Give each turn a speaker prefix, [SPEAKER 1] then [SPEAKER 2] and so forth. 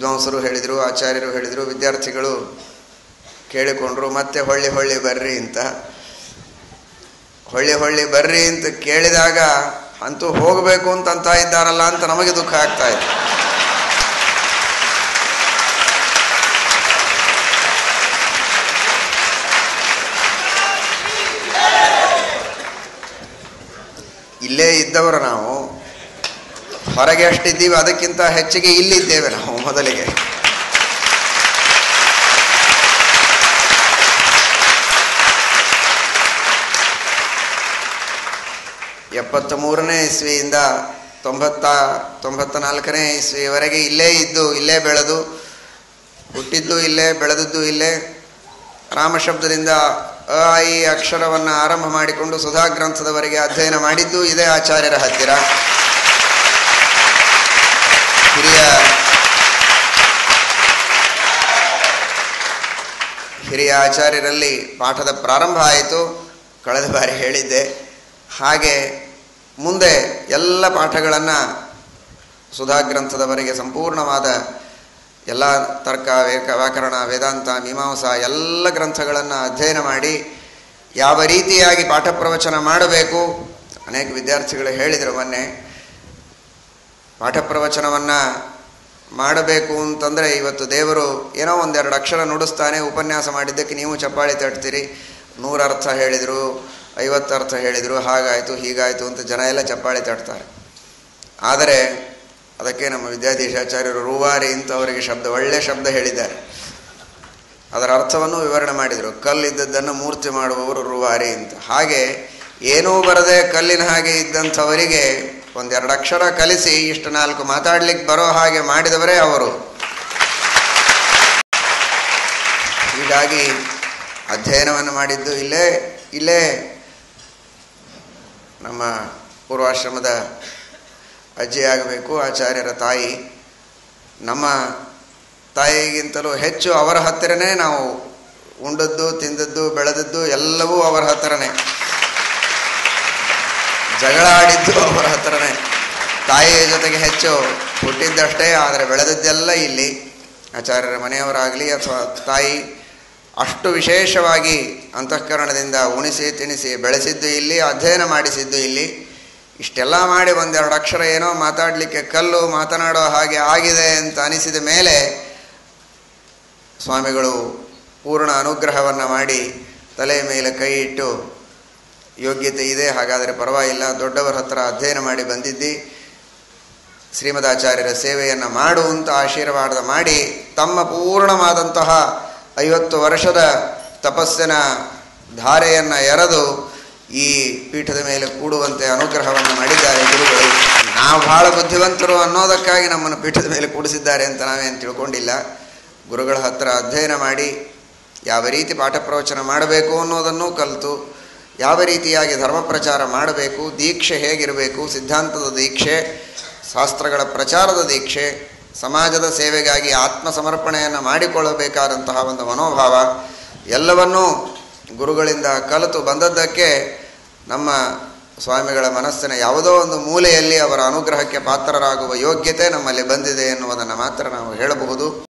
[SPEAKER 1] ವಿದ್ವಾಂಸರು ಹೇಳಿದರು ಆಚಾರ್ಯರು ಹೇಳಿದರು ವಿದ್ಯಾರ್ಥಿಗಳು ಕೇಳಿಕೊಂಡ್ರು ಮತ್ತೆ ಹೊಳ್ಳಿ ಹೊಳ್ಳಿ ಬರ್ರಿ ಅಂತ ಹೊಳ್ಳಿ ಹೊಳ್ಳಿ ಬರ್ರಿ ಅಂತ ಕೇಳಿದಾಗ ಅಂತೂ ಹೋಗಬೇಕು ಅಂತ ಅಂತ ಇದ್ದಾರಲ್ಲ ಅಂತ ನಮಗೆ ದುಃಖ ಆಗ್ತಾ ಇದೆ ಇಲ್ಲೇ ಇದ್ದವರು ನಾವು ಹೊರಗೆ ಎಷ್ಟಿದ್ದೀವಿ ಅದಕ್ಕಿಂತ ಹೆಚ್ಚಿಗೆ ಇಲ್ಲಿದ್ದೇವೆ ನಾವು ಮೊದಲಿಗೆ ಎಪ್ಪತ್ತ ಮೂರನೇ ಇಸ್ವಿಯಿಂದ ತೊಂಬತ್ತ ತೊಂಬತ್ತ ನಾಲ್ಕನೇ ಇಸ್ವಿಯವರೆಗೆ ಇಲ್ಲೇ ಇದ್ದು ಇಲ್ಲೇ ಬೆಳೆದು ಹುಟ್ಟಿದ್ದು ಇಲ್ಲೇ ಬೆಳೆದದ್ದು ಇಲ್ಲೇ ರಾಮಶಬ್ದದಿಂದ ಅ ಈ ಅಕ್ಷರವನ್ನು ಆರಂಭ ಮಾಡಿಕೊಂಡು ಸುಧಾ ಗ್ರಂಥದವರೆಗೆ ಅಧ್ಯಯನ ಮಾಡಿದ್ದು ಇದೇ ಆಚಾರ್ಯರ ಹತ್ತಿರ ಹಿರಿಯ ಹಿರಿಯ ಆಚಾರ್ಯರಲ್ಲಿ ಪಾಠದ ಪ್ರಾರಂಭ ಆಯಿತು ಕಳೆದ ಬಾರಿ ಹೇಳಿದ್ದೆ ಹಾಗೆ ಮುಂದೆ ಎಲ್ಲ ಪಾಠಗಳನ್ನು ಸುಧಾ ಗ್ರಂಥದವರೆಗೆ ಸಂಪೂರ್ಣವಾದ ಎಲ್ಲ ತರ್ಕ ವೇಕ ವ್ಯಾಕರಣ ವೇದಾಂತ ಮೀಮಾಂಸಾ ಎಲ್ಲ ಗ್ರಂಥಗಳನ್ನು ಅಧ್ಯಯನ ಮಾಡಿ ಯಾವ ರೀತಿಯಾಗಿ ಪಾಠ ಪ್ರವಚನ ಮಾಡಬೇಕು ಅನೇಕ ವಿದ್ಯಾರ್ಥಿಗಳು ಹೇಳಿದರು ಮೊನ್ನೆ ಪಾಠ ಪ್ರವಚನವನ್ನು ಮಾಡಬೇಕು ಅಂತಂದರೆ ಇವತ್ತು ದೇವರು ಏನೋ ಒಂದೆರಡು ಅಕ್ಷರ ನುಡಿಸ್ತಾನೆ ಉಪನ್ಯಾಸ ಮಾಡಿದ್ದಕ್ಕೆ ನೀವು ಚಪ್ಪಾಳಿ ತಟ್ತೀರಿ ನೂರು ಅರ್ಥ ಹೇಳಿದರು ಐವತ್ತು ಅರ್ಥ ಹೇಳಿದರು ಹಾಗಾಯಿತು ಹೀಗಾಯಿತು ಅಂತ ಜನ ಎಲ್ಲ ಚಪ್ಪಾಳಿ ತಟ್ತಾರೆ ಆದರೆ ಅದಕ್ಕೆ ನಮ್ಮ ವಿದ್ಯಾಧೀಶಾಚಾರ್ಯರು ರೂವಾರಿ ಅಂತ ಅವರಿಗೆ ಶಬ್ದ ಒಳ್ಳೆಯ ಶಬ್ದ ಹೇಳಿದ್ದಾರೆ ಅದರ ಅರ್ಥವನ್ನು ವಿವರಣೆ ಮಾಡಿದರು ಕಲ್ಲಿದ್ದದ್ದನ್ನು ಮೂರ್ತಿ ಮಾಡುವವರು ರೂವಾರಿ ಅಂತ ಹಾಗೆ ಏನೂ ಬರದೆ ಕಲ್ಲಿನ ಹಾಗೆ ಇದ್ದಂಥವರಿಗೆ ಒಂದೆರಡು ಅಕ್ಷರ ಕಲಿಸಿ ಇಷ್ಟು ನಾಲ್ಕು ಮಾತಾಡ್ಲಿಕ್ಕೆ ಬರೋ ಹಾಗೆ ಮಾಡಿದವರೇ ಅವರು ಹೀಗಾಗಿ ಅಧ್ಯಯನವನ್ನು ಮಾಡಿದ್ದು ಇಲ್ಲೇ ಇಲ್ಲೇ ನಮ್ಮ ಪೂರ್ವಾಶ್ರಮದ ಅಜ್ಜಿಯಾಗಬೇಕು ಆಚಾರ್ಯರ ತಾಯಿ ನಮ್ಮ ತಾಯಿಗಿಂತಲೂ ಹೆಚ್ಚು ಅವರ ಹತ್ತಿರನೇ ನಾವು ಉಂಡದ್ದು ತಿಂದದ್ದು ಬೆಳೆದದ್ದು ಎಲ್ಲವೂ ಅವರ ಹತ್ತಿರನೇ ಜಗಳ ಆಡಿದ್ದು ಅವರ ಹತ್ರನೇ ತಾಯಿಯ ಜೊತೆಗೆ ಹೆಚ್ಚು ಹುಟ್ಟಿದ್ದಷ್ಟೇ ಆದರೆ ಬೆಳೆದದ್ದೆಲ್ಲ ಇಲ್ಲಿ ಆಚಾರ್ಯರ ಮನೆಯವರಾಗಲಿ ಅಥವಾ ತಾಯಿ ಅಷ್ಟು ವಿಶೇಷವಾಗಿ ಅಂತಃಕರಣದಿಂದ ಉಣಿಸಿ ತಿಣಿಸಿ ಬೆಳೆಸಿದ್ದು ಇಲ್ಲಿ ಅಧ್ಯಯನ ಮಾಡಿಸಿದ್ದು ಇಲ್ಲಿ ಇಷ್ಟೆಲ್ಲ ಮಾಡಿ ಒಂದೆರಡು ಅಕ್ಷರ ಏನೋ ಮಾತಾಡಲಿಕ್ಕೆ ಕಲ್ಲು ಮಾತನಾಡೋ ಹಾಗೆ ಆಗಿದೆ ಅಂತ ಅನಿಸಿದ ಮೇಲೆ ಸ್ವಾಮಿಗಳು ಪೂರ್ಣ ಅನುಗ್ರಹವನ್ನು ಮಾಡಿ ತಲೆಯ ಮೇಲೆ ಕೈ ಇಟ್ಟು ಯೋಗ್ಯತೆ ಇದೆ ಹಾಗಾದರೆ ಪರವಾಗಿಲ್ಲ ದೊಡ್ಡವರ ಹತ್ರ ಅಧ್ಯಯನ ಮಾಡಿ ಬಂದಿದ್ದಿ ಶ್ರೀಮದಾಚಾರ್ಯರ ಸೇವೆಯನ್ನು ಮಾಡು ಅಂತ ಆಶೀರ್ವಾದ ಮಾಡಿ ತಮ್ಮ ಪೂರ್ಣವಾದಂತಹ ಐವತ್ತು ವರ್ಷದ ತಪಸ್ಸಿನ ಧಾರೆಯನ್ನು ಎರೆದು ಈ ಪೀಠದ ಮೇಲೆ ಕೂಡುವಂತೆ ಅನುಗ್ರಹವನ್ನು ಮಾಡಿದ್ದಾರೆ ಗುರುಗಳು ನಾವು ಬಹಳ ಬುದ್ಧಿವಂತರು ಅನ್ನೋದಕ್ಕಾಗಿ ನಮ್ಮನ್ನು ಪೀಠದ ಮೇಲೆ ಕೂಡಿಸಿದ್ದಾರೆ ಅಂತ ನಾವೇನು ತಿಳ್ಕೊಂಡಿಲ್ಲ ಗುರುಗಳ ಹತ್ರ ಅಧ್ಯಯನ ಮಾಡಿ ಯಾವ ರೀತಿ ಪಾಠ ಪ್ರವಚನ ಮಾಡಬೇಕು ಅನ್ನೋದನ್ನು ಕಲಿತು ಯಾವ ರೀತಿಯಾಗಿ ಧರ್ಮ ಪ್ರಚಾರ ಮಾಡಬೇಕು ದೀಕ್ಷೆ ಹೇಗಿರಬೇಕು ಸಿದ್ಧಾಂತದ ದೀಕ್ಷೆ ಶಾಸ್ತ್ರಗಳ ಪ್ರಚಾರದ ದೀಕ್ಷೆ ಸಮಾಜದ ಸೇವೆಗಾಗಿ ಆತ್ಮ ಸಮರ್ಪಣೆಯನ್ನು ಮಾಡಿಕೊಳ್ಳಬೇಕಾದಂತಹ ಒಂದು ಮನೋಭಾವ ಎಲ್ಲವನ್ನೂ ಗುರುಗಳಿಂದ ಕಲಿತು ಬಂದದ್ದಕ್ಕೆ ನಮ್ಮ ಸ್ವಾಮಿಗಳ ಮನಸ್ಸಿನ ಯಾವುದೋ ಒಂದು ಮೂಲೆಯಲ್ಲಿ ಅವರ ಅನುಗ್ರಹಕ್ಕೆ ಪಾತ್ರರಾಗುವ ಯೋಗ್ಯತೆ ನಮ್ಮಲ್ಲಿ ಬಂದಿದೆ ಎನ್ನುವುದನ್ನು ಮಾತ್ರ ನಾವು ಹೇಳಬಹುದು